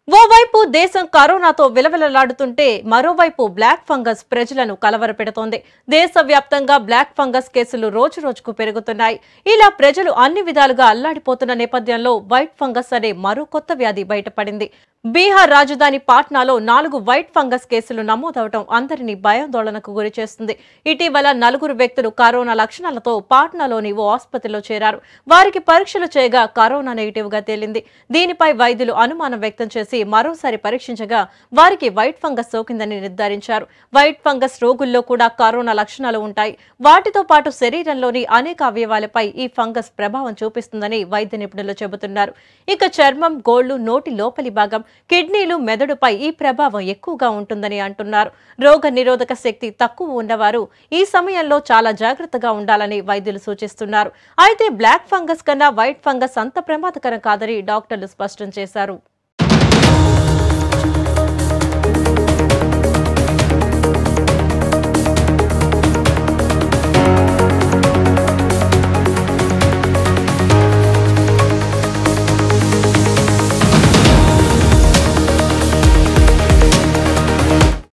ఓవైపు దేశం కరోనాతో విలవిలలాడుతుంటే మరోవైపు బ్లాక్ ఫంగస్ ప్రజలను కలవరపెడుతోంది దేశవ్యాప్తంగా బ్లాక్ ఫంగస్ కేసులు రోజు రోజుకు పెరుగుతున్నాయి ఇలా ప్రజలు అన్ని విధాలుగా అల్లాడిపోతున్న నేపథ్యంలో వైట్ ఫంగస్ అనే మరో కొత్త వ్యాధి బయటపడింది బీహార్ రాజధాని పాట్నాలో నాలుగు వైట్ ఫంగస్ కేసులు నమోదవడం అందరినీ భయాందోళనకు గురిచేస్తుంది ఇటీవల నలుగురు వ్యక్తులు కరోనా లక్షణాలతో పాట్నాలోని ఓ ఆసుపత్రిలో చేరారు వారికి పరీక్షలు చేయగా కరోనా నెగిటివ్ గా తేలింది దీనిపై వైద్యులు అనుమానం వ్యక్తం చేసి మరోసారి పరీక్షించగా వారికి వైట్ ఫంగస్ సోకిందని నిర్ధారించారు వైట్ ఫంగస్ రోగుల్లో కూడా కరోనా లక్షణాలు ఉంటాయి వాటితో పాటు శరీరంలోని అనేక అవయవాలపై ఈ ఫంగస్ ప్రభావం చూపిస్తుందని వైద్య నిపుణులు చెబుతున్నారు ఇక చర్మం గోళ్లు నోటి లోపలి భాగం కిడ్నీలు మెదడుపై ఈ ప్రభావం ఎక్కువగా ఉంటుందని అంటున్నారు రోగ నిరోధక శక్తి తక్కువ ఉన్నవారు ఈ సమయంలో చాలా జాగ్రత్తగా ఉండాలని వైద్యులు సూచిస్తున్నారు అయితే బ్లాక్ ఫంగస్ కన్నా వైట్ ఫంగస్ అంత ప్రమాదకరం కాదని డాక్టర్లు స్పష్టం చేశారు